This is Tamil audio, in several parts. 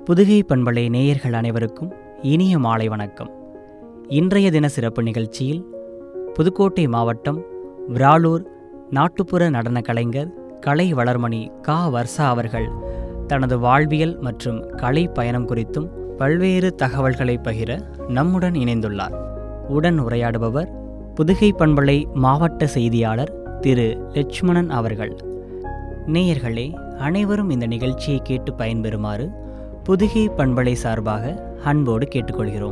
புதுகை பண்பலை நேயர்கள் அனைவருக்கும் இனிய மாலை வணக்கம் இன்றைய தின சிறப்பு நிகழ்ச்சியில் புதுக்கோட்டை மாவட்டம் விராலூர் நாட்டுப்புற நடன கலைஞர் கலை வளர்மணி கா வர்ஷா அவர்கள் தனது வாழ்வியல் மற்றும் கலை பயணம் குறித்தும் பல்வேறு தகவல்களை பகிர நம்முடன் இணைந்துள்ளார் உடன் உரையாடுபவர் புதுகை பண்பலை மாவட்ட செய்தியாளர் திரு லட்சுமணன் அவர்கள் நேயர்களே அனைவரும் இந்த நிகழ்ச்சியை கேட்டு பயன்பெறுமாறு புதுகை பண்பலை சார்பாக அன்போடு கேட்டுக்கொள்கிறோம்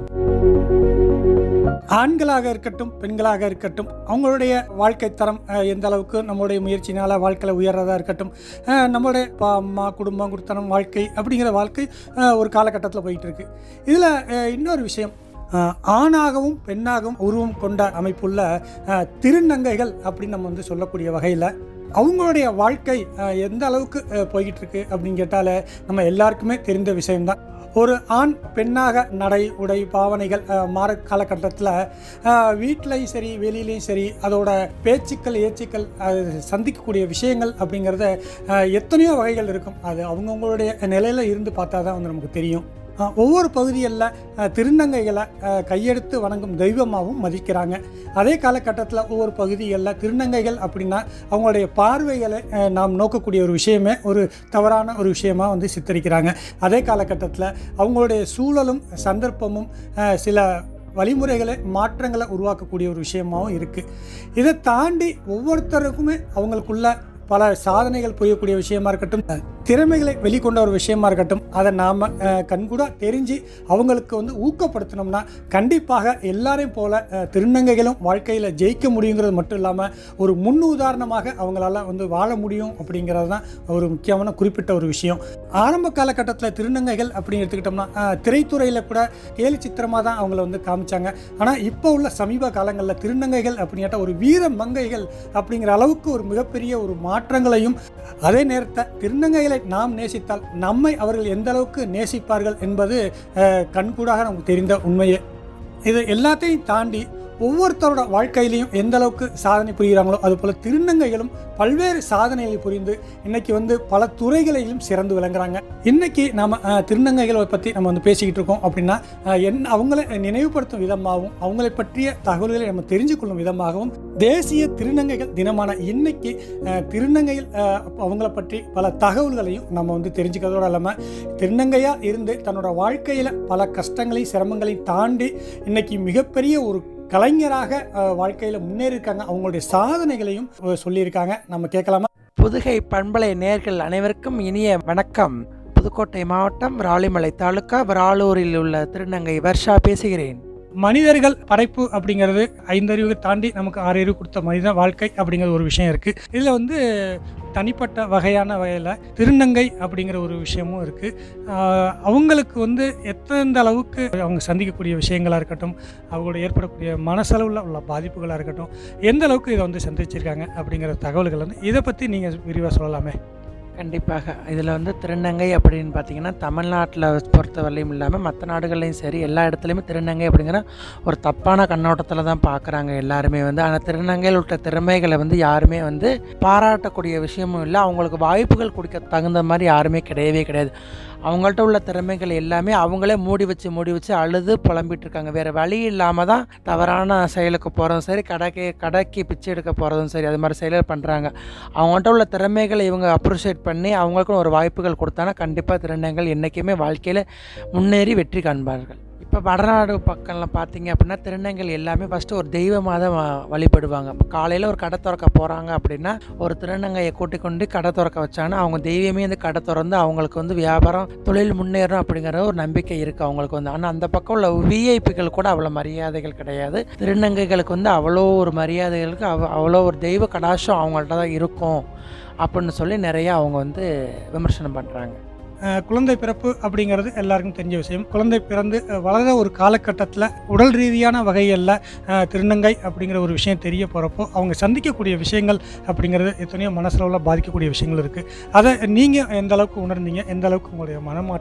ஆண்களாக இருக்கட்டும் பெண்களாக இருக்கட்டும் அவங்களுடைய வாழ்க்கை தரம் அஹ், எந்த அளவுக்கு நம்மளுடைய முயற்சினால் வாழ்க்கையில் உயர்றதா இருக்கட்டும் அஹ், நம்மளுடைய அப்பா அம்மா குடும்பம் குடுத்தனம் வாழ்க்கை அப்படிங்கிற வாழ்க்கை அஹ், ஒரு காலகட்டத்தில் போயிட்டு இருக்கு இதில் இன்னொரு விஷயம் அஹ், ஆணாகவும் பெண்ணாகவும் உருவம் கொண்ட அமைப்புள்ள அஹ், திருநங்கைகள் அப்படின்னு நம்ம வந்து சொல்லக்கூடிய வகையில் அவங்களுடைய வாழ்க்கை அஹ், எந்த அளவுக்கு அஹ், போய்கிட்டு இருக்கு அப்படின்னு கேட்டால் நம்ம எல்லாருக்குமே தெரிந்த விஷயம்தான் ஒரு ஆண் பெண்ணாக நடை உடை பாவனைகள் அஹ், மாற காலகட்டத்தில் வீட்டிலையும் சரி வெளியிலையும் சரி அதோட பேச்சுக்கள் ஏச்சுக்கள் அது சந்திக்கக்கூடிய விஷயங்கள் அப்படிங்கிறத அஹ், எத்தனையோ வகைகள் இருக்கும் அது அவங்கவுங்களுடைய நிலையில் இருந்து பார்த்தா தான் வந்து நமக்கு தெரியும் அஹ், ஒவ்வொரு பகுதிகளில் திருநங்கைகளை அஹ், கையெடுத்து வணங்கும் தெய்வமாகவும் மதிக்கிறாங்க அதே காலகட்டத்தில் ஒவ்வொரு பகுதிகளில் திருநங்கைகள் அப்படின்னா அவங்களுடைய பார்வைகளை அஹ், நாம் நோக்கக்கூடிய ஒரு விஷயமே ஒரு தவறான ஒரு விஷயமா வந்து சித்தரிக்கிறாங்க அதே காலகட்டத்தில் அவங்களுடைய சூழலும் சந்தர்ப்பமும் அஹ், சில வழிமுறைகளை மாற்றங்களை உருவாக்கக்கூடிய ஒரு விஷயமாகவும் இருக்குது இதை தாண்டி ஒவ்வொருத்தருக்குமே அவங்களுக்குள்ள பல சாதனைகள் புரியக்கூடிய விஷயமா இருக்கட்டும் திறமைகளை வெளிக்கொண்ட ஒரு விஷயமா இருக்கட்டும் அதை நாம் கண்கூட தெரிஞ்சு அவங்களுக்கு வந்து ஊக்கப்படுத்தினோம்னா கண்டிப்பாக எல்லாரையும் போல அஹ், திருநங்கைகளும் வாழ்க்கையில் ஜெயிக்க முடியுங்கிறது மட்டும் இல்லாமல் ஒரு முன் உதாரணமாக அவங்களால வந்து வாழ முடியும் அப்படிங்கிறது தான் ஒரு முக்கியமான குறிப்பிட்ட ஒரு விஷயம் ஆரம்ப காலகட்டத்தில் திருநங்கைகள் அப்படின்னு எடுத்துக்கிட்டோம்னா அஹ், திரைத்துறையில் கூட கேலி சித்திரமாக தான் அவங்கள வந்து காமிச்சாங்க ஆனால் இப்போ உள்ள சமீப காலங்களில் திருநங்கைகள் அப்படின்னுட்ட ஒரு வீர மங்கைகள் அப்படிங்கிற அளவுக்கு ஒரு மிகப்பெரிய ஒரு மாற்றங்களையும் அதே நேரத்தை திருநங்கைகளை நாம் நேசித்தால் நம்மை அவர்கள் எந்த அளவுக்கு நேசிப்பார்கள் என்பது அஹ், கண்கூடாக நமக்கு தெரிந்த உண்மையே இது எல்லாத்தையும் தாண்டி ஒவ்வொருத்தரோட வாழ்க்கையிலையும் எந்த அளவுக்கு சாதனை புரிகிறாங்களோ அதுபோல் திருநங்கைகளும் பல்வேறு சாதனைகளை புரிந்து இன்னைக்கு வந்து பல துறைகளிலும் சிறந்து விளங்குறாங்க இன்னைக்கு நாம அஹ், திருநங்கைகளை பற்றி நம்ம வந்து பேசிக்கிட்டு இருக்கோம் அப்படின்னா அஹ், என் அவங்களை நினைவுபடுத்தும் விதமாகவும் அவங்களை பற்றிய தகவல்களை நம்ம தெரிஞ்சு கொள்ளும் விதமாகவும் தேசிய திருநங்கைகள் தினமான இன்னைக்கு அஹ், திருநங்கைகள் அஹ், அவங்கள பற்றி பல தகவல்களையும் நம்ம வந்து தெரிஞ்சுக்கிறதோடு இல்லாமல் திருநங்கையாக இருந்து தன்னோட வாழ்க்கையில் பல கஷ்டங்களையும் சிரமங்களையும் தாண்டி இன்னைக்கு மிகப்பெரிய ஒரு கலைஞராக வாழ்க்கையில் முன்னேறியிருக்காங்க அவங்களுடைய சாதனைகளையும் அஹ், சொல்லியிருக்காங்க நம்ம கேட்கலாமா புதுகை பண்பலை நேர்கள் அனைவருக்கும் இனிய வணக்கம் புதுக்கோட்டை மாவட்டம் விராலிமலை தாலுக்கா விராலூரில் உள்ள திருநங்கை வர்ஷா பேசுகிறேன் மனிதர்கள் படைப்பு அப்படிங்கிறது ஐந்தறிவு தாண்டி நமக்கு ஆறறிவு கொடுத்த மனித வாழ்க்கை அப்படிங்கிற ஒரு விஷயம் இருக்குது இதில் வந்து தனிப்பட்ட வகையான வகையில் திருநங்கை அப்படிங்கிற ஒரு விஷயமும் இருக்குது அவங்களுக்கு வந்து எத்தனை அளவுக்கு அவங்க சந்திக்கக்கூடிய விஷயங்களாக இருக்கட்டும் அவங்களோட ஏற்படக்கூடிய மனசளவில் உள்ள பாதிப்புகளாக இருக்கட்டும் எந்த அளவுக்கு இதை வந்து சந்திச்சிருக்காங்க அப்படிங்கிற தகவல்கள் வந்து இதை பற்றி நீங்கள் விரிவாக சொல்லலாமே கண்டிப்பாக இதில் வந்து திருநங்கை அப்படின்னு பார்த்தீங்கன்னா தமிழ்நாட்டில் பொறுத்தவரையிலும் இல்லாமல் மற்ற நாடுகள்லையும் சரி எல்லா இடத்துலையுமே திருநங்கை அப்படிங்கிற ஒரு தப்பான கண்ணோட்டத்தில் தான் பார்க்குறாங்க எல்லாருமே வந்து ஆனால் திருநங்கையில் உள்ள திறமைகளை வந்து யாருமே வந்து பாராட்டக்கூடிய விஷயமும் இல்லை அவங்களுக்கு வாய்ப்புகள் கொடுக்க தகுந்த மாதிரி யாருமே கிடையவே கிடையாது அவங்கள்ட்ட உள்ள திறமைகள் எல்லாமே அவங்களே மூடி வச்சு மூடி வச்சு அழுது புலம்பிட்டு இருக்காங்க வேறு வழி இல்லாமல் தான் தவறான செயலுக்கு போகிறதும் சரி கடைக்கு கடைக்கு பிச்சை எடுக்க போகிறதும் சரி அது மாதிரி செயல்கள் பண்ணுறாங்க அவங்கள்ட்ட உள்ள திறமைகளை இவங்க அப்ரிஷியேட் பண்ணி அவங்களுக்கும் ஒரு வாய்ப்புகள் கொடுத்தானா கண்டிப்பாக திருநங்கைகள் என்றைக்குமே வாழ்க்கையில் முன்னேறி வெற்றி காண்பார்கள் இப்போ வடநாடு பக்கம்லாம் பார்த்தீங்க அப்படின்னா திருநங்கைகள் எல்லாமே ஃபஸ்ட்டு ஒரு தெய்வமாக தான் வ- வழிபடுவாங்க இப்போ காலையில் ஒரு கடை திறக்க போகிறாங்க அப்படின்னா ஒரு திருநங்கையை கூட்டிக் கொண்டு கடை திறக்க வச்சாங்கன்னா அவங்க தெய்வமே வந்து கடை திறந்து அவங்களுக்கு வந்து வியாபாரம் தொழில் முன்னேறும் அப்படிங்கிற ஒரு நம்பிக்கை இருக்குது அவங்களுக்கு வந்து ஆனால் அந்த பக்கம் உள்ள விஐபிகள் கூட அவ்வளோ மரியாதைகள் கிடையாது திருநங்கைகளுக்கு வந்து அவ்வளோ ஒரு மரியாதைகளுக்கு அவ் அவ்வளோ ஒரு தெய்வ கடாட்சம் அவங்கள்ட்ட தான் இருக்கும் அப்படின்னு சொல்லி நிறைய அவங்க வந்து விமர்சனம் பண்ணுறாங்க அஹ் குழந்தை பிறப்பு அப்படிங்கிறது எல்லாருக்கும் தெரிஞ்ச விஷயம் குழந்தை பிறந்து அஹ், வளர ஒரு காலகட்டத்தில் உடல் ரீதியான வகைகளில் அஹ், திருநங்கை அப்படிங்கிற ஒரு விஷயம் தெரிய போகிறப்போ அவங்க சந்திக்கக்கூடிய விஷயங்கள் அப்படிங்கிறது எத்தனையோ மனசளவில் பாதிக்கக்கூடிய விஷயங்கள் இருக்குது அதை நீங்கள் எந்த அளவுக்கு உணர்ந்தீங்க எந்த அளவுக்கு உங்களுடைய மனமாற்றம்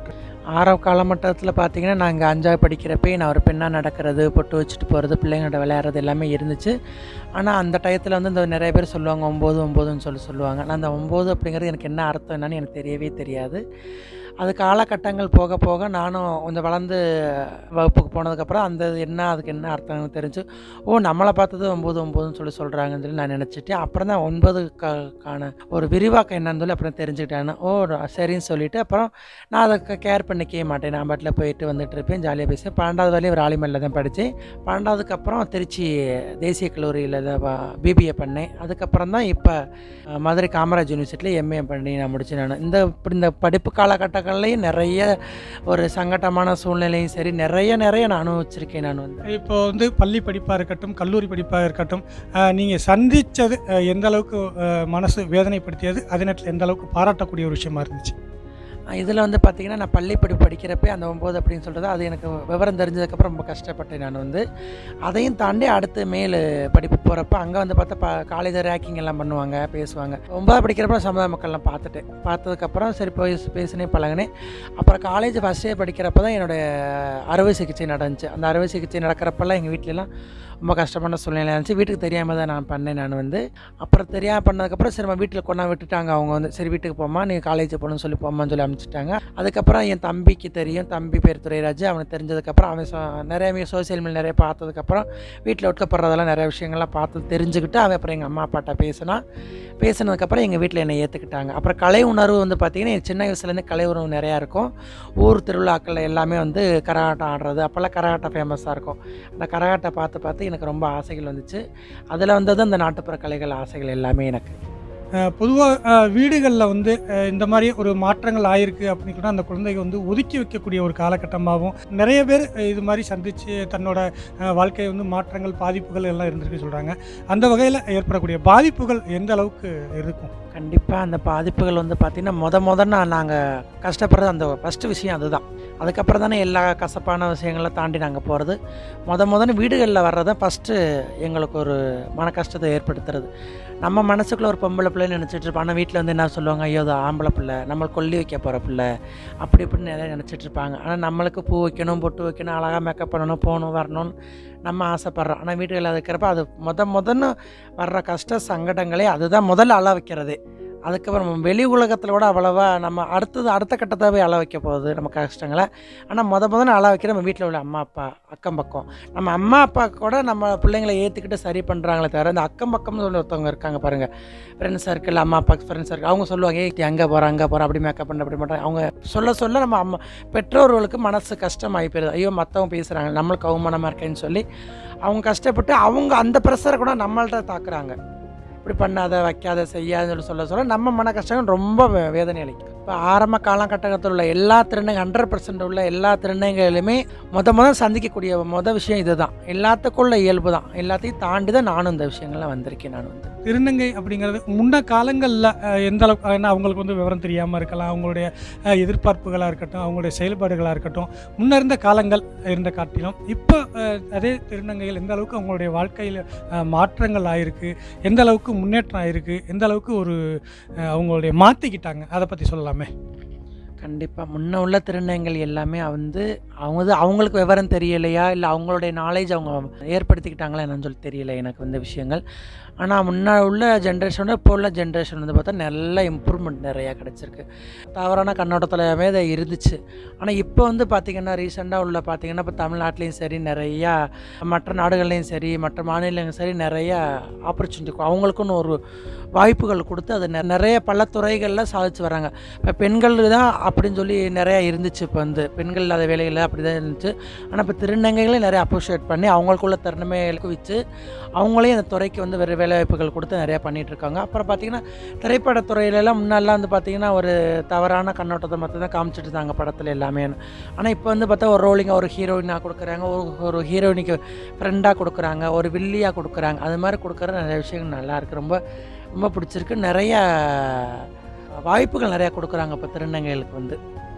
ஆரம்ப காலமட்டத்தில் பார்த்தீங்கன்னா நான் இங்கே அஞ்சாவது படிக்கிறப்பே நான் ஒரு பெண்ணாக நடக்கிறது பொட்டு வச்சுட்டு போகிறது பிள்ளைங்களோட விளையாடுறது எல்லாமே இருந்துச்சு ஆனால் அந்த டயத்தில் வந்து இந்த நிறைய பேர் சொல்லுவாங்க ஒம்பது ஒம்போதுன்னு சொல்லி சொல்லுவாங்க நான் அந்த ஒம்பது அப்படிங்கிறது எனக்கு என்ன அர்த்தம் என்னன்னு எனக்கு தெரியவே தெரியாது அது காலகட்டங்கள் போக போக நானும் கொஞ்சம் வளர்ந்து வகுப்புக்கு போனதுக்கப்புறம் அந்த என்ன அதுக்கு என்ன அர்த்தம்னு தெரிஞ்சு ஓ நம்மளை பார்த்தது ஒம்பது ஒம்போதுன்னு சொல்லி சொல்கிறாங்கன்னு சொல்லி நான் நினச்சிட்டு அப்புறம் தான் ஒன்பது க கான ஒரு விரிவாக்கம் என்னன்னு சொல்லி அப்புறம் தெரிஞ்சுக்கிட்டேன் ஓ சரின்னு சொல்லிட்டு அப்புறம் நான் அதை கேர் பண்ணிக்கவே மாட்டேன் நான் பாட்டில் போயிட்டு வந்துட்டு இருப்பேன் ஜாலியாக பேசுவேன் பன்னெண்டாவது வரையும் ஒரு ஆலிமல்ல தான் படித்தேன் பன்னெண்டாவதுக்கு அப்புறம் திருச்சி தேசிய கல்லூரியில் பிபிஏ பண்ணேன் அதுக்கப்புறம் தான் இப்போ மதுரை காமராஜ் யூனிவர்சிட்டியில் எம்ஏ பண்ணி நான் முடித்தேன் நான் இந்த இப்படி இந்த படிப்பு காலகட்டங்கள்லையும் நிறைய ஒரு சங்கட்டமான சூழ்நிலையும் சரி நிறைய நிறைய நான் அனுபவிச்சிருக்கேன் நான் வந்து இப்போ வந்து பள்ளி படிப்பாக இருக்கட்டும் கல்லூரி படிப்பாக இருக்கட்டும் நீங்கள் சந்தித்தது எந்த அளவுக்கு அஹ், மனசு வேதனைப்படுத்தியது அதே நேரத்தில் எந்த அளவுக்கு பாராட்டக்கூடிய ஒரு விஷயமா இருந்துச்சு இதில் வந்து பார்த்திங்கன்னா நான் பள்ளி படிப்பு படிக்கிறப்ப அந்த ஒம்பது அப்படின்னு சொல்கிறது அது எனக்கு விவரம் தெரிஞ்சதுக்கப்புறம் ரொம்ப கஷ்டப்பட்டேன் நான் வந்து அதையும் தாண்டி அடுத்து மேல் படிப்பு போகிறப்ப அங்கே வந்து பார்த்தா ப காலேஜ் ரேக்கிங் எல்லாம் பண்ணுவாங்க பேசுவாங்க ஒன்பதாவது படிக்கிறப்ப சமுதாய மக்கள்லாம் பார்த்துட்டேன் பார்த்ததுக்கப்புறம் சரி போய் பேசினே பழகினேன் அப்புறம் காலேஜ் ஃபஸ்ட் இயர் படிக்கிறப்ப தான் என்னுடைய அறுவை சிகிச்சை நடந்துச்சு அந்த அறுவை சிகிச்சை நடக்கிறப்பெல்லாம் எங்கள் வீட்டிலலாம் ரொம்ப கஷ்டமான சூழ்நிலை இருந்துச்சு வீட்டுக்கு தெரியாமல் தான் நான் பண்ணேன் நான் வந்து அப்புறம் தெரியாமல் பண்ணதுக்கப்புறம் சரி நம்ம வீட்டில் கொண்டா விட்டுட்டாங்க அவங்க வந்து சரி வீட்டுக்கு போமா நீ காலேஜ் போகணும்னு சொல்லி போமான்னு சொல்லி அனுப்பிச்சிட்டாங்க அதுக்கப்புறம் என் தம்பிக்கு தெரியும் தம்பி பேர் துரைராஜ் அவனுக்கு தெரிஞ்சதுக்கப்புறம் அவன் சொ- நிறைய சோசியல் மீடியா நிறைய பார்த்ததுக்கப்புறம் வீட்டில் ஒட்டுக்கப்படுறதெல்லாம் நிறைய விஷயங்கள்லாம் பார்த்து தெரிஞ்சுக்கிட்டு அவன் அப்புறம் எங்கள் அம்மா அப்பாட்ட பேசினா பேசினதுக்கப்புறம் எங்கள் வீட்டில் என்னை ஏற்றுக்கிட்டாங்க அப்புறம் கலை உணர்வு வந்து பார்த்திங்கன்னா எனக்கு சின்ன வயசுலேருந்து கலை உணர்வு நிறையா இருக்கும் ஊர் திருவிழாக்கள் எல்லாமே வந்து கரகாட்டம் ஆடுறது அப்போல்லாம் கரகாட்டம் ஃபேமஸாக இருக்கும் அந்த கரகாட்டை பார்த்து பார்த்து எனக்கு ரொம்ப ஆசைகள் வந்துச்சு அதில் வந்தது அந்த நாட்டுப்புற கலைகள் ஆசைகள் எல்லாமே எனக்கு பொதுவாக வீடுகளில் வந்து அஹ், இந்த மாதிரி ஒரு மாற்றங்கள் ஆயிருக்கு அப்படின்னு கூட அந்த குழந்தைங்க வந்து ஒதுக்கி வைக்கக்கூடிய ஒரு காலகட்டமாகவும் நிறைய பேர் அஹ், இது மாதிரி சந்தித்து தன்னோட அஹ், வாழ்க்கை வந்து மாற்றங்கள் பாதிப்புகள் எல்லாம் இருந்திருக்கு சொல்கிறாங்க அந்த வகையில் ஏற்படக்கூடிய பாதிப்புகள் எந்த அளவுக்கு இருக்கும் கண்டிப்பாக அந்த பாதிப்புகள் வந்து பார்த்திங்கன்னா முத முதல்ல நாங்கள் கஷ்டப்படுறது அந்த ஃபஸ்ட்டு விஷயம் அதுதான் அதுக்கப்புறம் தானே எல்லா கசப்பான விஷயங்களை தாண்டி நாங்கள் போகிறது முத முதல்ல வீடுகளில் வர்றது ஃபஸ்ட்டு எங்களுக்கு ஒரு மன கஷ்டத்தை ஏற்படுத்துறது நம்ம மனசுக்குள்ள ஒரு பொம்பளை பிள்ளைன்னு நினச்சிட்டு இருப்போம் ஆனால் வீட்டில் வந்து என்ன சொல்லுவாங்க ஐயோ அது ஆம்பளை பிள்ளை நம்மளை கொல்லி வைக்க போகிற பிள்ளை அப்படி இப்படின்னு நிறைய நினச்சிட்டு இருப்பாங்க ஆனால் நம்மளுக்கு பூ வைக்கணும் பொட்டு வைக்கணும் அழகாக மேக்கப் பண்ணணும் போகணும் வரணும்னு நம்ம ஆசைப்பட்றோம் ஆனால் வீடுகளில் இருக்கிறப்ப அது முத முதன்னு வர்ற கஷ்ட சங்கடங்களே அதுதான் முதல்ல அழ வைக்கிறதே அதுக்கப்புறம் வெளி உலகத்தில் கூட அவ்வளோவா நம்ம அடுத்தது அடுத்த கட்டத்தாகவே அழ வைக்க போகுது நம்ம கஷ்டங்களை ஆனால் முத முதல்ல அழ வைக்கிற நம்ம வீட்டில் உள்ள அம்மா அப்பா அக்கம் பக்கம் நம்ம அம்மா அப்பா கூட நம்ம பிள்ளைங்களை ஏற்றுக்கிட்டு சரி பண்ணுறாங்களே தவிர இந்த அக்கம் பக்கம்னு சொல்லி ஒருத்தவங்க இருக்காங்க பாருங்கள் ஃப்ரெண்ட்ஸ் சர்க்கிள் அம்மா அப்பா ஃப்ரெண்ட்ஸ் சர்க்கிள் அவங்க சொல்லுவாங்க ஏய் அங்கே போகிறேன் அங்கே போகிறேன் அப்படி மேக்கப் பண்ண அப்படி பண்ணுறாங்க அவங்க சொல்ல சொல்ல நம்ம அம்மா பெற்றோர்களுக்கு மனசு கஷ்டமாகி போயிருது ஐயோ மற்றவங்க பேசுகிறாங்க நம்மளுக்கு அவமானமாக இருக்கேன்னு சொல்லி அவங்க கஷ்டப்பட்டு அவங்க அந்த ப்ரெஷரை கூட நம்மள்ட்ட தாக்குறாங்க இப்படி பண்ணாத வைக்காத செய்யாதுன்னு சொல்லி சொல்ல சொல்ல நம்ம மன கஷ்டம் ரொம்ப வே- வேதனை அளிக்கும் இப்போ ஆரம்ப காலகட்டத்தில் உள்ள எல்லா திருநங்கை ஹண்ட்ரட் பர்சன்ட் உள்ள எல்லா திருநங்கைகளுமே முத முத சந்திக்கக்கூடிய முத விஷயம் இதுதான் எல்லாத்துக்குள்ள இயல்பு தான் எல்லாத்தையும் தாண்டி தான் நானும் இந்த விஷயங்கள்லாம் வந்திருக்கேன் நான் வந்து திருநங்கை அப்படிங்கிறது முன்ன காலங்களில் எந்த அளவுக்கு ஏன்னா அவங்களுக்கு வந்து விவரம் தெரியாமல் இருக்கலாம் அவங்களுடைய அஹ், எதிர்பார்ப்புகளாக இருக்கட்டும் அவங்களுடைய செயல்பாடுகளாக இருக்கட்டும் முன்ன இருந்த காலங்கள் இருந்த காட்டிலும் இப்போ அஹ், அதே திருநங்கைகள் எந்த அளவுக்கு அவங்களுடைய வாழ்க்கையில் அஹ், மாற்றங்கள் ஆயிருக்கு எந்த அளவுக்கு முன்னேற்றம் ஆயிருக்கு எந்த அளவுக்கு ஒரு அஹ், அவங்களுடைய மாற்றிக்கிட்டாங்க அதை பற்றி சொல்லலாமே கண்டிப்பாக முன்ன உள்ள திருநங்கைகள் எல்லாமே வந்து அவங்க வந்து அவங்களுக்கு விவரம் தெரியலையா இல்லை அவங்களுடைய நாலேஜ் அவங்க ஏற்படுத்திக்கிட்டாங்களா என்னன்னு சொல்லி தெரியல எனக்கு வந்து விஷயங்கள் ஆனால் முன்ன உள்ள ஜென்ரேஷனோட இப்போ உள்ள ஜென்ரேஷன் வந்து பார்த்தா நல்ல இம்ப்ரூவ்மெண்ட் நிறையா கிடச்சிருக்கு தவறான கண்ணோட்டத்திலவே அது இருந்துச்சு ஆனால் இப்போ வந்து பார்த்திங்கன்னா ரீசெண்டாக உள்ள பார்த்திங்கன்னா இப்போ தமிழ்நாட்டிலையும் சரி நிறையா மற்ற நாடுகள்லையும் சரி மற்ற மாநிலங்களும் சரி நிறைய ஆப்பர்ச்சுனிட்டி அவங்களுக்குன்னு ஒரு வாய்ப்புகள் கொடுத்து அது நெ- நிறைய பல துறைகளில் சாதிச்சு வராங்க இப்போ பெண்கள் தான் அப்படின்னு சொல்லி நிறையா இருந்துச்சு இப்போ வந்து பெண்கள் இல்லாத வேலைகள் அப்படி தான் இருந்துச்சு ஆனால் இப்போ திருநங்கைகளே நிறைய அப்ரிஷியேட் பண்ணி அவங்களுக்குள்ள திறமைகளுக்கு வச்சு அவங்களையும் அந்த துறைக்கு வந்து வேறு வேலைவாய்ப்புகள் கொடுத்து நிறையா பண்ணிட்டு இருக்காங்க அப்புறம் பார்த்திங்கன்னா திரைப்படத்துறையிலலாம் முன்னாடிலாம் வந்து பார்த்திங்கன்னா ஒரு தவறான கண்ணோட்டத்தை மட்டும் தான் காமிச்சிட்டு இருந்தாங்க படத்தில் எல்லாமே ஆனால் இப்போ வந்து பார்த்தா ஒரு ரோலிங்காக ஒரு ஹீரோயினாக கொடுக்குறாங்க ஒரு ஒரு ஹீரோயினுக்கு ஃப்ரெண்டாக கொடுக்குறாங்க ஒரு வில்லியாக கொடுக்குறாங்க அது மாதிரி கொடுக்குற நிறைய விஷயங்கள் நல்லா இருக்கு ரொம்ப ரொம்ப பிடிச்சிருக்கு நிறைய வாய்ப்புகள் நிறையா கொடுக்குறாங்க இப்போ திருநங்கைகளுக்கு வந்து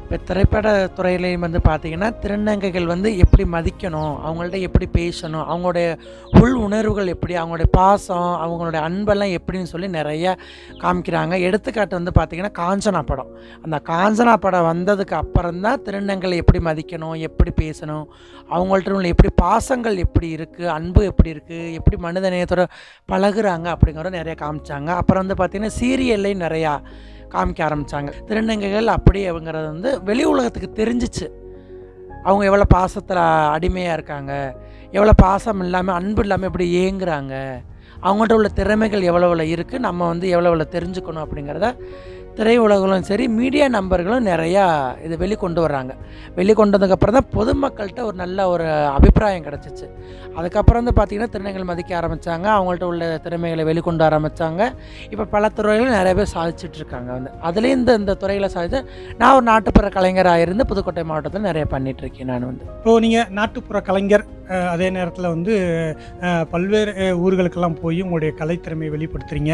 இப்போ திரைப்பட துறையிலையும் வந்து பார்த்திங்கன்னா திருநங்கைகள் வந்து எப்படி மதிக்கணும் அவங்கள்ட்ட எப்படி பேசணும் அவங்களுடைய உள் உணர்வுகள் எப்படி அவங்களுடைய பாசம் அவங்களுடைய அன்பெல்லாம் எப்படின்னு சொல்லி நிறைய காமிக்கிறாங்க எடுத்துக்காட்டு வந்து பார்த்திங்கன்னா காஞ்சனா படம் அந்த காஞ்சனா படம் வந்ததுக்கு அப்புறம் தான் திருநங்கைகளை எப்படி மதிக்கணும் எப்படி பேசணும் அவங்கள்ட்ட உள்ள எப்படி பாசங்கள் எப்படி இருக்குது அன்பு எப்படி இருக்குது எப்படி மனித நேயத்தோட பழகுறாங்க அப்படிங்கிறத நிறைய காமிச்சாங்க அப்புறம் வந்து பார்த்திங்கன்னா சீரியல்லையும் நிறையா காமிக்க ஆரம்பித்தாங்க திருநங்கைகள் அப்படி அவங்கிறது வந்து வெளி உலகத்துக்கு தெரிஞ்சிச்சு அவங்க எவ்வளோ பாசத்தில் அடிமையாக இருக்காங்க எவ்வளோ பாசம் இல்லாமல் அன்பு இல்லாமல் எப்படி ஏங்குறாங்க அவங்கள்ட்ட உள்ள திறமைகள் எவ்வளோ எவ்வளோ இருக்குது நம்ம வந்து எவ்வளோ எவ்வளோ தெரிஞ்சுக்கணும் அப்படிங்கிறத திரையுலகளும் சரி மீடியா நம்பர்களும் நிறையா இது வெளிக்கொண்டு வர்றாங்க வெளிக்கொண்டு வந்ததுக்கப்புறம் தான் பொதுமக்கள்கிட்ட ஒரு நல்ல ஒரு அபிப்பிராயம் கிடச்சிச்சு அதுக்கப்புறம் வந்து பார்த்திங்கன்னா திருநங்கைகள் மதிக்க ஆரம்பித்தாங்க அவங்கள்ட்ட உள்ள திறமைகளை வெளிக்கொண்டு ஆரம்பித்தாங்க இப்போ பல துறைகளும் நிறைய பேர் சாதிச்சுட்டு இருக்காங்க வந்து அதுலேயும் இந்த இந்த துறையில் சாதிச்சு நான் ஒரு நாட்டுப்புற கலைஞராக இருந்து புதுக்கோட்டை மாவட்டத்தில் நிறைய பண்ணிகிட்ருக்கேன் நான் வந்து இப்போது நீங்கள் நாட்டுப்புற கலைஞர் அஹ், அதே நேரத்தில் வந்து அஹ், பல்வேறு அஹ், ஊர்களுக்கெல்லாம் போய் உங்களுடைய கலைத்திறமையை வெளிப்படுத்துகிறீங்க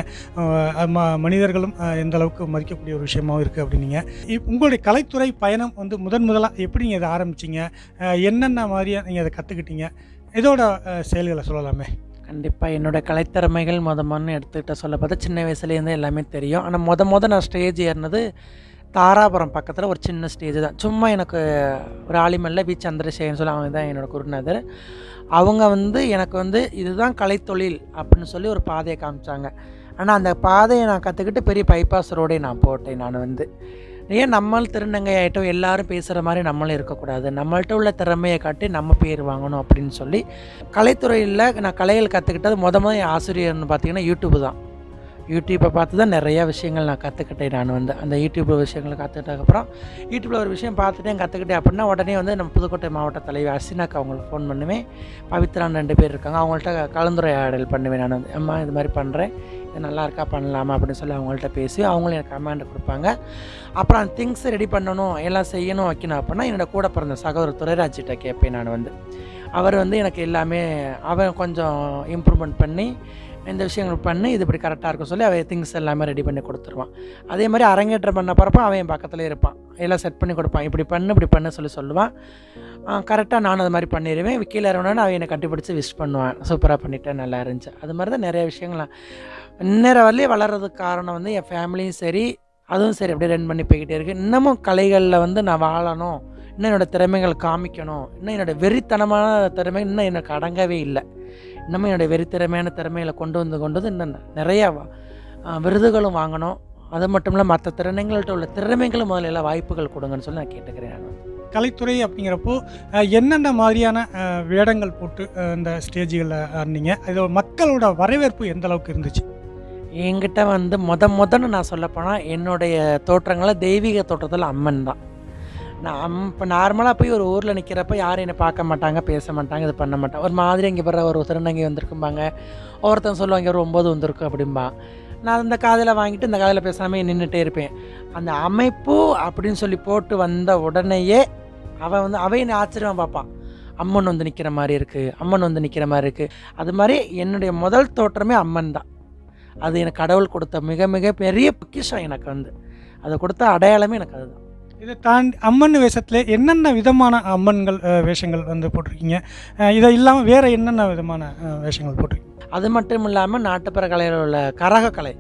ம மனிதர்களும் அஹ், எந்த அளவுக்கு மதிக்கக்கூடிய ஒரு விஷயமாவும் இருக்குது அப்படின்னீங்க இப் உங்களுடைய கலைத்துறை பயணம் வந்து முதன் முதலாக எப்படி நீங்கள் இதை ஆரம்பிச்சிங்க அஹ், என்னென்ன மாதிரியாக நீங்கள் அதை கற்றுக்கிட்டீங்க இதோட அஹ், செயல்களை சொல்லலாமே கண்டிப்பாக என்னோட கலைத்திறமைகள் மொத மொதன்னு எடுத்துக்கிட்ட சொல்ல பார்த்தா சின்ன வயசுலேருந்து எல்லாமே தெரியும் ஆனால் மொத மொத நான் ஸ்டேஜ் ஏறினது தாராபுரம் பக்கத்தில் ஒரு சின்ன ஸ்டேஜ் தான் சும்மா எனக்கு ஒரு ஆலிமல்ல வி சந்திரசேகரன் சொல்லி அவங்க தான் என்னோட குருநாதர் அவங்க வந்து எனக்கு வந்து இதுதான் கலைத்தொழில் அப்படின்னு சொல்லி ஒரு பாதையை காமிச்சாங்க ஆனால் அந்த பாதையை நான் கற்றுக்கிட்டு பெரிய பைபாஸ் ரோடே நான் போட்டேன் நான் வந்து ஏன் நம்மள் திருநங்கை ஆகிட்டோம் எல்லாரும் பேசுகிற மாதிரி நம்மளும் இருக்கக்கூடாது நம்மள்ட்ட உள்ள திறமையை காட்டி நம்ம பேர் வாங்கணும் அப்படின்னு சொல்லி கலைத்துறையில் நான் கலைகள் கற்றுக்கிட்டது முத முத என் ஆசிரியர்னு பார்த்தீங்கன்னா யூடியூப் தான் யூடியூப்பை பார்த்து தான் நிறையா விஷயங்கள் நான் கற்றுக்கிட்டேன் நான் வந்து அந்த யூடியூப் விஷயங்களை கற்றுக்கிட்டதுக்கப்புறம் யூடியூப்பில் ஒரு விஷயம் பார்த்துட்டேன் கற்றுக்கிட்டேன் அப்படின்னா உடனே வந்து நம்ம புதுக்கோட்டை மாவட்ட தலைவி அர்சினாக்கு அவங்களுக்கு ஃபோன் பண்ணுவேன் பவித்ரான்னு ரெண்டு பேர் இருக்காங்க அவங்கள்ட்ட கலந்துரையாடல் பண்ணுவேன் நான் வந்து அம்மா இது மாதிரி பண்ணுறேன் இது நல்லா இருக்கா பண்ணலாமா அப்படின்னு சொல்லி அவங்கள்ட்ட பேசி அவங்களும் எனக்கு கமாண்ட் கொடுப்பாங்க அப்புறம் அந்த திங்ஸ் ரெடி பண்ணணும் எல்லாம் செய்யணும் வைக்கணும் அப்படின்னா என்னோட கூட பிறந்த சகோதரர் துரைராஜிட்ட கேட்பேன் நான் வந்து அவர் வந்து எனக்கு எல்லாமே அவன் கொஞ்சம் இம்ப்ரூவ்மெண்ட் பண்ணி இந்த விஷயங்கள் பண்ணி இது இப்படி கரெக்டாக இருக்கும் சொல்லி அவன் திங்ஸ் எல்லாமே ரெடி பண்ணி கொடுத்துருவான் அதே மாதிரி அரங்கேற்றம் பண்ண போகிறப்ப அவன் என் பக்கத்துலேயே இருப்பான் எல்லாம் செட் பண்ணி கொடுப்பான் இப்படி பண்ணு இப்படி பண்ணு சொல்லி சொல்லுவான் கரெக்டாக நானும் அது மாதிரி பண்ணிடுவேன் கீழே இறங்கினோன்னு அவன் என்னை கட்டிப்பிடிச்சு விஷ் பண்ணுவான் சூப்பராக பண்ணிட்டேன் நல்லா இருந்துச்சு அது மாதிரி தான் நிறைய விஷயங்கள் நான் இந்நேரம் வரலையே வளர்கிறதுக்கு காரணம் வந்து என் ஃபேமிலியும் சரி அதுவும் சரி அப்படியே ரன் பண்ணி போய்கிட்டே இருக்குது இன்னமும் கலைகளில் வந்து நான் வாழணும் இன்னும் என்னோடய திறமைகள் காமிக்கணும் இன்னும் என்னோடய வெறித்தனமான திறமை இன்னும் எனக்கு அடங்கவே இல்லை இன்னமும் என்னுடைய வெறித்திறமையான திறமைகளை கொண்டு வந்து கொண்டு வந்து இன்னும் நிறையா வா- ஆ, விருதுகளும் வாங்கணும் அது மட்டும் இல்லை மற்ற திறமைகள்கிட்ட உள்ள திறமைகளும் முதல்ல எல்லாம் வாய்ப்புகள் கொடுங்கன்னு சொல்லி நான் கேட்டுக்கிறேன் நான் வந்து. கலைத்துறை அப்படிங்கிறப்போ அஹ், என்னென்ன மாதிரியான அஹ், வேடங்கள் போட்டு அஹ், இந்த ஸ்டேஜுகளில் ஆடினீங்க இதோட மக்களோட வரவேற்பு எந்த அளவுக்கு இருந்துச்சு என்கிட்ட வந்து முத முதன்னு நான் சொல்லப்போனால் என்னுடைய தோற்றங்களை தெய்வீக தோற்றத்தில் அம்மன் தான் நான் அம் இப்போ நார்மலாக போய் ஒரு ஊரில் நிற்கிறப்ப யாரும் என்னை பார்க்க மாட்டாங்க பேச மாட்டாங்க இது பண்ண மாட்டாங்க ஒரு மாதிரி இங்கே பிற ஒரு திருநங்கை வந்திருக்கும்பாங்க ஒருத்தன் சொல்லுவாங்க ஒரு ஒம்பது வந்திருக்கு அப்படிம்பா நான் இந்த காதில் வாங்கிட்டு இந்த காதில் பேசாமல் நின்றுட்டே இருப்பேன் அந்த அமைப்பு அப்படின்னு சொல்லி போட்டு வந்த உடனேயே அவன் வந்து அவன் என்னை ஆச்சரியமாக பார்ப்பான் அம்மன் வந்து நிற்கிற மாதிரி இருக்குது அம்மன் வந்து நிற்கிற மாதிரி இருக்குது அது மாதிரி என்னுடைய முதல் தோற்றமே அம்மன் தான் அது எனக்கு கடவுள் கொடுத்த மிக மிக பெரிய பொக்கிஷம் எனக்கு வந்து அதை கொடுத்த அடையாளமே எனக்கு அதுதான் இதை தாண்டி அம்மன் வேஷத்தில் என்னென்ன விதமான அம்மன்கள் அஹ், வேஷங்கள் வந்து போட்டிருக்கீங்க அஹ், இதை இல்லாமல் வேறு என்னென்ன விதமான அஹ், வேஷங்கள் போட்டிருக்கீங்க அது மட்டும் இல்லாமல் நாட்டுப்புற கலையில் உள்ள கரகக்கலை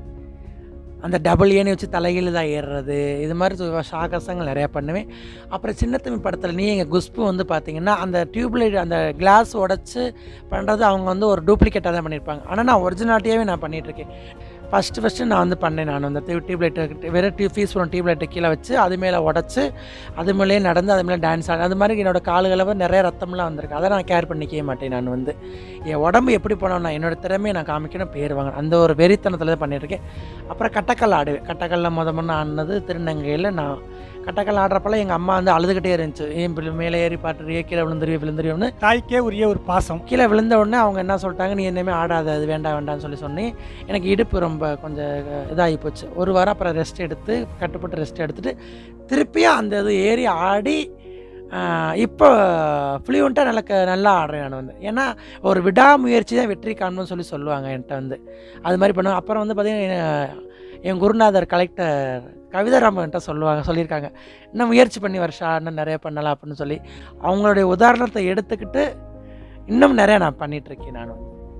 அந்த டபுள் ஏணி வச்சு தலைகீழ் தான் ஏறுறது இது மாதிரி சு- சாகசங்கள் நிறையா பண்ணுவேன் அப்புறம் சின்னத்தம்பி படத்தில் நீ எங்கள் குஷ்பு வந்து பார்த்தீங்கன்னா அந்த டியூப்லைட் அந்த கிளாஸ் உடச்சி பண்ணுறது அவங்க வந்து ஒரு டூப்ளிகேட்டாக தான் பண்ணியிருப்பாங்க ஆனால் நான் ஒரிஜினாலிட்டியாகவே நான் பண்ணிகிட்ருக்கேன் ஃபஸ்ட்டு ஃபஸ்ட்டு நான் வந்து பண்ணேன் நான் அந்த டியூப்லைட்டு வெறும் டியூ ஃபீஸ் பண்ண டியூப்லைட்டை கீழே வச்சு அது மேலே உடச்சி அது மேலேயே நடந்து அது மேலே டான்ஸ் ஆடு அது மாதிரி என்னோடய கால்களை வந்து நிறைய ரத்தம்லாம் வந்திருக்கு அதை நான் கேர் பண்ணிக்கவே மாட்டேன் நான் வந்து என் உடம்பு எப்படி போனோம் நான் என்னோட திறமையை நான் காமிக்கணும் பேர் வாங்கணும் அந்த ஒரு வெறித்தனத்தில் தான் பண்ணியிருக்கேன் அப்புறம் கட்டக்கல் ஆடுவேன் கட்டக்கல்ல முத முன்ன ஆடினது திருநங்கையில் நான் கட்டக்கல் ஆடுறப்பெல்லாம் எங்கள் அம்மா வந்து அழுதுகிட்டே இருந்துச்சு ஏன் பிள்ளை மேலே ஏறி பாட்டுறியே கீழே விழுந்துருவே விழுந்துருவோன்னு தாய்க்கே உரிய ஒரு பாசம் கீழே விழுந்த உடனே அவங்க என்ன சொல்லிட்டாங்க நீ என்னமே ஆடாத அது வேண்டாம் வேண்டாம்னு சொல்லி சொன்னேன் எனக்கு இடுப்பு ரொம்ப கொஞ்சம் இதாகி போச்சு ஒரு வாரம் அப்புறம் ரெஸ்ட் எடுத்து கட்டுப்பட்டு ரெஸ்ட் எடுத்துட்டு திருப்பியும் அந்த இது ஏறி ஆடி ஆஹ், இப்போ ஃப்ளூயண்ட்டாக நல்ல க நல்லா ஆடுறேன் நான் வந்து ஏன்னா ஒரு விடாமுயற்சி தான் வெற்றி காண்புன்னு சொல்லி சொல்லுவாங்க என்கிட்ட வந்து அது மாதிரி பண்ணுவேன் அப்புறம் வந்து பார்த்திங்கன்னா என் குருநாதர் கலெக்டர் கவிதாராமன்ட்ட சொல்லுவாங்க சொல்லியிருக்காங்க இன்னும் முயற்சி பண்ணி வருஷா இன்னும் நிறைய பண்ணலாம் அப்படின்னு சொல்லி அவங்களுடைய உதாரணத்தை எடுத்துக்கிட்டு இன்னும் நிறைய நான் பண்ணிகிட்ருக்கேன் நான்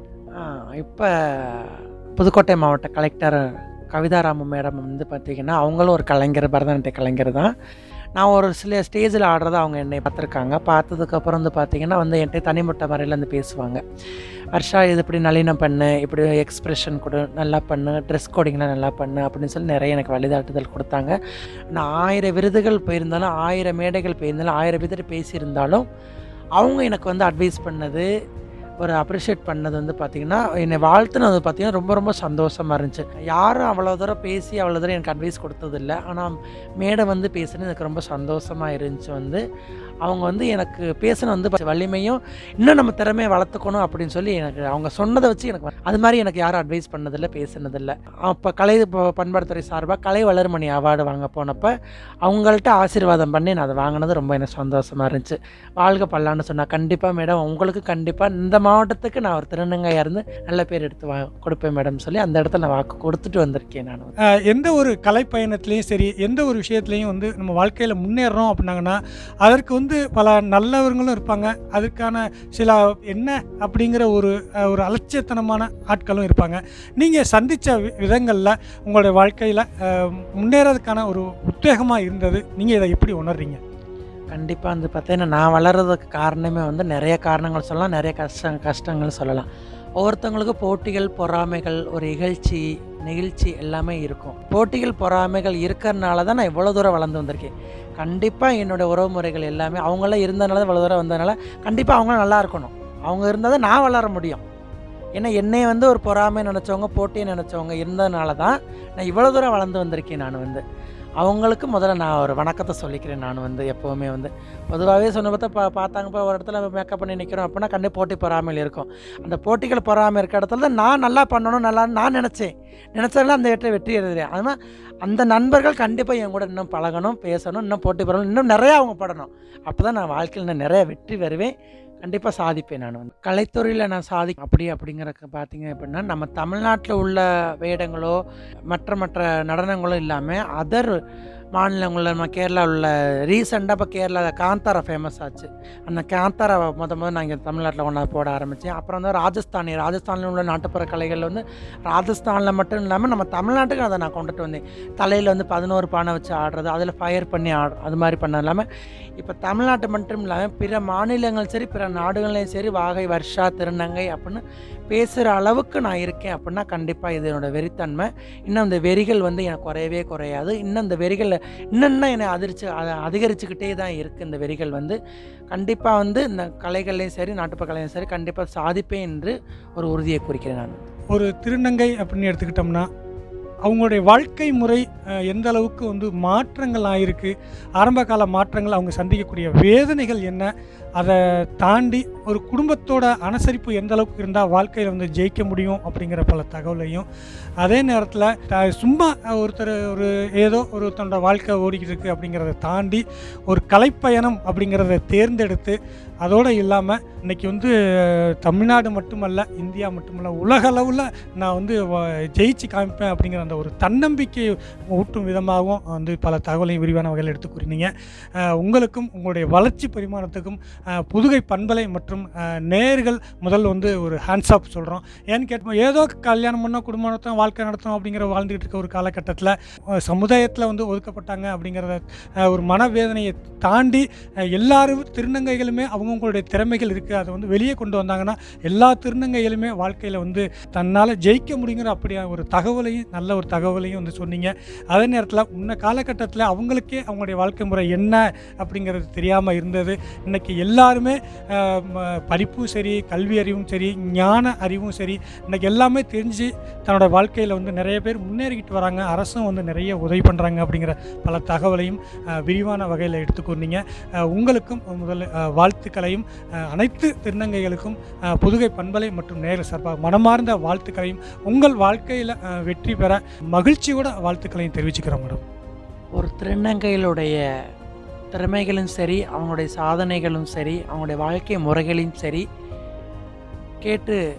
இப்போ புதுக்கோட்டை மாவட்ட கலெக்டர் கவிதாராம மேடம் வந்து பார்த்திங்கன்னா அவங்களும் ஒரு கலைஞர் பரதநாட்டிய கலைஞர் தான் நான் ஒரு சில ஸ்டேஜில் ஆடுறத அவங்க என்னை பார்த்துருக்காங்க பார்த்ததுக்கப்புறம் வந்து பார்த்திங்கன்னா வந்து என்கிட்ட தனிப்பட்ட முறையில் வந்து பேசுவாங்க வர்ஷா இது இப்படி நளினம் பண்ணு இப்படி எக்ஸ்ப்ரெஷன் கொடு நல்லா பண்ணு ட்ரெஸ் கோடிங்லாம் நல்லா பண்ணு அப்படின்னு சொல்லி நிறைய எனக்கு வழிகாட்டுதல் கொடுத்தாங்க நான் ஆயிரம் விருதுகள் போயிருந்தாலும் ஆயிரம் மேடைகள் போயிருந்தாலும் ஆயிரம் பேர்கிட்ட பேசியிருந்தாலும் அவங்க எனக்கு வந்து அட்வைஸ் பண்ணது ஒரு அப்ரிஷியேட் பண்ணது வந்து பார்த்திங்கன்னா என்னை வாழ்த்துனது வந்து பார்த்திங்கன்னா ரொம்ப ரொம்ப சந்தோஷமாக இருந்துச்சு யாரும் அவ்வளோ தூரம் பேசி அவ்வளோ தூரம் எனக்கு அட்வைஸ் கொடுத்ததில்ல ஆனால் மேடை வந்து பேசுனது எனக்கு ரொம்ப சந்தோஷமாக இருந்துச்சு வந்து அவங்க வந்து எனக்கு பேசின வந்து வலிமையும் இன்னும் நம்ம திறமையை வளர்த்துக்கணும் அப்படின்னு சொல்லி எனக்கு அவங்க சொன்னதை வச்சு எனக்கு அது மாதிரி எனக்கு யாரும் அட்வைஸ் பண்ணதில்லை பேசினதில்லை அப்போ கலை ப- பண்பாட்டுத்துறை சார்பாக கலை வளர்மணி அவார்டு வாங்க போனப்போ அவங்கள்ட்ட ஆசீர்வாதம் பண்ணி நான் அதை வாங்கினது ரொம்ப எனக்கு சந்தோஷமாக இருந்துச்சு வாழ்க பல்லான்னு சொன்னால் கண்டிப்பாக மேடம் உங்களுக்கு கண்டிப்பாக இந்த மாவட்டத்துக்கு நான் ஒரு திருநங்கையாக இருந்து நல்ல பேர் எடுத்து வா கொடுப்பேன் மேடம் சொல்லி அந்த இடத்துல நான் வாக்கு கொடுத்துட்டு வந்திருக்கேன் நான் வந்து. அஹ், எந்த ஒரு கலை பயணத்துலேயும் சரி எந்த ஒரு விஷயத்துலையும் வந்து நம்ம வாழ்க்கையில் முன்னேறோம் அப்படின்னாங்கன்னா அதற்கு வந்து பல நல்லவர்களும் இருப்பாங்க அதுக்கான சில என்ன அப்படிங்கிற ஒரு அஹ், ஒரு அலட்சியத்தனமான ஆட்களும் இருப்பாங்க நீங்கள் சந்தித்த விதங்களில் உங்களுடைய வாழ்க்கையில் முன்னேறதுக்கான ஒரு உத்வேகமாக இருந்தது நீங்கள் இதை எப்படி உணர்றீங்க கண்டிப்பாக வந்து பார்த்தீங்கன்னா நான் வளர்கிறதுக்கு காரணமே வந்து நிறைய காரணங்கள் சொல்லலாம் நிறைய கஷ்ட கஷ்டங்கள் சொல்லலாம் ஒவ்வொருத்தவங்களுக்கு போட்டிகள் பொறாமைகள் ஒரு இகழ்ச்சி நெகிழ்ச்சி எல்லாமே இருக்கும் போட்டிகள் பொறாமைகள் இருக்கிறனால தான் நான் இவ்வளோ தூரம் வளர்ந்து வந்திருக்கேன் கண்டிப்பாக என்னோடய உறவுமுறைகள் எல்லாமே அவங்களாம் இருந்தனால தான் இவ்வளோ தூரம் வந்ததுனால கண்டிப்பாக அவங்களும் நல்லா இருக்கணும் அவங்க இருந்தால் தான் நான் வளர முடியும் ஏன்னா என்னை வந்து ஒரு பொறாமை நினச்சவங்க போட்டியை நினச்சவங்க இருந்ததுனால தான் நான் இவ்வளோ தூரம் வளர்ந்து வந்திருக்கேன் நான் வந்து அவங்களுக்கு முதல்ல நான் ஒரு வணக்கத்தை சொல்லிக்கிறேன் நான் வந்து எப்போவுமே வந்து பொதுவாகவே சொன்ன பார்த்தா பா பார்த்தாங்கப்பா ஒரு இடத்துல மேக்கப் பண்ணி நிற்கிறோம் அப்படின்னா கண்டிப்பாக போட்டி பொறாமையில் இருக்கும் அந்த போட்டிகள் பொறாமை இருக்க இடத்துல தான் நான் நல்லா பண்ணணும் நல்லா நான் நினச்சேன் நினச்சதுல அந்த வெற்றி வெற்றி எழுதுறேன் அதனால் அந்த நண்பர்கள் கண்டிப்பாக என் கூட இன்னும் பழகணும் பேசணும் இன்னும் போட்டி போடணும் இன்னும் நிறையா அவங்க படணும் அப்போ தான் நான் வாழ்க்கையில் இன்னும் நிறைய வெற்றி வருவேன் கண்டிப்பாக சாதிப்பேன் நான் வந்து கலைத்துறையில் நான் சாதி அப்படி அப்படிங்கிறக்க பார்த்தீங்க அப்படின்னா நம்ம தமிழ்நாட்டில் உள்ள வேடங்களோ மற்ற மற்ற நடனங்களோ இல்லாமல் அதர் மாநிலங்களில் நம்ம கேரளாவில் உள்ள ரீசெண்டாக இப்போ கேரளாவில் காந்தாரா ஃபேமஸ் ஆச்சு அந்த காந்தாரா முத முத நான் இங்கே தமிழ்நாட்டில் ஒன்றா போட ஆரம்பித்தேன் அப்புறம் வந்து ராஜஸ்தானி ராஜஸ்தானில் உள்ள நாட்டுப்புற கலைகள் வந்து ராஜஸ்தானில் மட்டும் இல்லாமல் நம்ம தமிழ்நாட்டுக்கு அதை நான் கொண்டுட்டு வந்தேன் தலையில் வந்து பதினோரு பானை வச்சு ஆடுறது அதில் ஃபயர் பண்ணி ஆடு அது மாதிரி பண்ண இல்லாமல் இப்போ தமிழ்நாட்டு மட்டும் இல்லாமல் பிற மாநிலங்கள் சரி பிற நாடுகள்லையும் சரி வாகை வர்ஷா திருநங்கை அப்படின்னு பேசுகிற அளவுக்கு நான் இருக்கேன் அப்படின்னா கண்டிப்பாக இது என்னோட வெறித்தன்மை இன்னும் இந்த வெறிகள் வந்து எனக்கு குறையவே குறையாது இன்னும் இந்த வெறிகள் இன்னும் இன்னும் என்னை அதிர்ச்சி அ- அதிகரிச்சுக்கிட்டே தான் இருக்குது இந்த வெறிகள் வந்து கண்டிப்பாக வந்து இந்த கலைகள்லையும் சரி நாட்டுப்புற கலையும் சரி கண்டிப்பாக சாதிப்பேன் என்று ஒரு உறுதியை குறிக்கிறேன் நான் ஒரு திருநங்கை அப்படின்னு எடுத்துக்கிட்டோம்னா அவங்களுடைய வாழ்க்கை முறை அஹ், எந்த அளவுக்கு வந்து மாற்றங்கள் ஆயிருக்கு ஆரம்ப கால மாற்றங்கள் அவங்க சந்திக்கக்கூடிய வேதனைகள் என்ன அதை தாண்டி ஒரு குடும்பத்தோட அனுசரிப்பு எந்த அளவுக்கு இருந்தால் வாழ்க்கையில் வந்து ஜெயிக்க முடியும் அப்படிங்கிற பல தகவலையும் அதே நேரத்தில் த- சும்மா ஒருத்தர் ஒரு ஏதோ ஒருத்தனோட வாழ்க்கை ஓடிக்கிட்டு இருக்கு அப்படிங்கிறத தாண்டி ஒரு கலைப்பயணம் அப்படிங்கிறத தேர்ந்தெடுத்து அதோடு இல்லாமல் இன்னைக்கு வந்து அஹ், தமிழ்நாடு மட்டுமல்ல இந்தியா மட்டுமல்ல உலக அளவில் நான் வந்து வ- ஜெயிச்சு காமிப்பேன் அப்படிங்கிற அந்த ஒரு தன்னம்பிக்கை ஊட்டும் விதமாகவும் வந்து பல தகவலையும் விரிவான வகையில் எடுத்து கூறினீங்க அஹ், உங்களுக்கும் உங்களுடைய வளர்ச்சி பரிமாணத்துக்கும் அஹ், புதுகை பண்பலை மற்றும் அஹ், நேயர்கள் முதல்ல வந்து ஒரு ஹேண்ட்ஸ் ஆப் சொல்கிறோம் ஏன்னு கேட்டோம் ஏதோ கல்யாணம் பண்ணோம் குடும்பம் நடத்தணும் வாழ்க்கை நடத்தணும் அப்படிங்கிற வாழ்ந்துகிட்டு இருக்க ஒரு காலகட்டத்தில் சமுதாயத்தில் வந்து ஒதுக்கப்பட்டாங்க அப்படிங்கிறத அஹ், ஒரு மனவேதனையை தாண்டி அஹ், எல்லாரும் திருநங்கைகளுமே அவங்கவுங்களுடைய திறமைகள் இருக்குது அதை வந்து வெளியே கொண்டு வந்தாங்கன்னா எல்லா திருநங்கைகளுமே வாழ்க்கையில் வந்து தன்னால் ஜெயிக்க முடியுங்கிற அப்படியா ஒரு தகவலையும் நல்ல ஒரு தகவலையும் வந்து சொன்னீங்க அதே நேரத்தில் முன்ன காலகட்டத்தில் அவங்களுக்கே அவங்களுடைய வாழ்க்கை முறை என்ன அப்படிங்கிறது தெரியாமல் இருந்தது இன்னைக்கு எல்லாருமே அஹ், ம- படிப்பும் சரி கல்வி அறிவும் சரி ஞான அறிவும் சரி இன்னைக்கு எல்லாமே தெரிஞ்சு தன்னோட வாழ்க்கையில் வந்து நிறைய பேர் முன்னேறிக்கிட்டு வராங்க அரசும் வந்து நிறைய உதவி பண்ணுறாங்க அப்படிங்கிற பல தகவலையும் அஹ், விரிவான வகையில் எடுத்துக்கொண்டீங்க அஹ், உங்களுக்கும் முதல்ல அஹ், வாழ்த்துக்களையும் அஹ், அனைத்து திருநங்கைகளுக்கும் அஹ், புதுகை பண்பலை மற்றும் நேர சார்பாக மனமார்ந்த வாழ்த்துக்களையும் உங்கள் வாழ்க்கையில் வெற்றி பெற மகிழ்ச்சியோட வாழ்த்துக்களையும் தெரிவிச்சுக்கிறோம் மேடம் ஒரு திருநங்கைகளுடைய திறமைகளும் சரி அவங்களுடைய சாதனைகளும் சரி அவங்களுடைய வாழ்க்கை முறைகளையும் சரி கேட்டு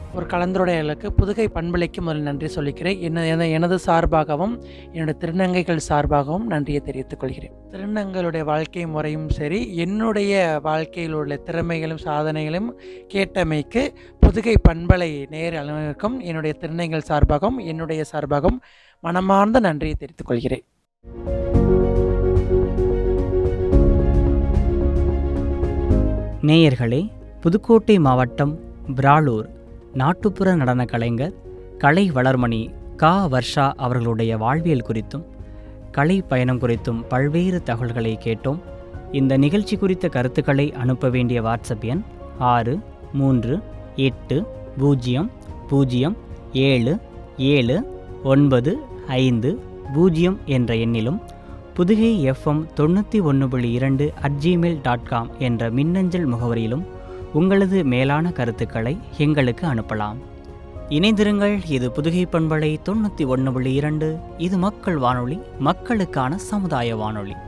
ஒரு கலந்துரையாடலுக்கு புதுகை பண்பலைக்கு முதல் நன்றி சொல்லிக்கிறேன் என்ன என- எனது சார்பாகவும் என்னுடைய திருநங்கைகள் சார்பாகவும் நன்றியை தெரிவித்துக் கொள்கிறேன் திருநங்கைகளுடைய வாழ்க்கை முறையும் சரி என்னுடைய வாழ்க்கையில் உள்ள திறமைகளும் சாதனைகளும் கேட்டமைக்கு புதுகை பண்பலை நேர் அலுவலருக்கும் என்னுடைய திருநங்கைகள் சார்பாகவும் என்னுடைய சார்பாகவும் மனமார்ந்த நன்றியை தெரிவித்துக் கொள்கிறேன் நேயர்களே புதுக்கோட்டை மாவட்டம் பிராளூர் நாட்டுப்புற நடனக் கலைஞர் கலை வளர்மணி கா வர்ஷா அவர்களுடைய வாழ்வியல் குறித்தும் கலை பயணம் குறித்தும் பல்வேறு தகவல்களை கேட்டோம் இந்த நிகழ்ச்சி குறித்த கருத்துக்களை அனுப்ப வேண்டிய வாட்ஸ்அப் எண் ஆறு மூன்று எட்டு பூஜ்ஜியம் பூஜ்ஜியம் ஏழு ஏழு ஒன்பது ஐந்து பூஜ்ஜியம் என்ற எண்ணிலும் புதுகை எஃப்எம் தொண்ணூற்றி ஒன்று புள்ளி இரண்டு அட் ஜிமெயில் டாட் காம் என்ற மின்னஞ்சல் முகவரியிலும் உங்களது மேலான கருத்துக்களை எங்களுக்கு அனுப்பலாம் இணைந்திருங்கள் இது புதுகை பண்பலை தொண்ணூற்றி ஒன்று புள்ளி இரண்டு இது மக்கள் வானொலி மக்களுக்கான சமுதாய வானொலி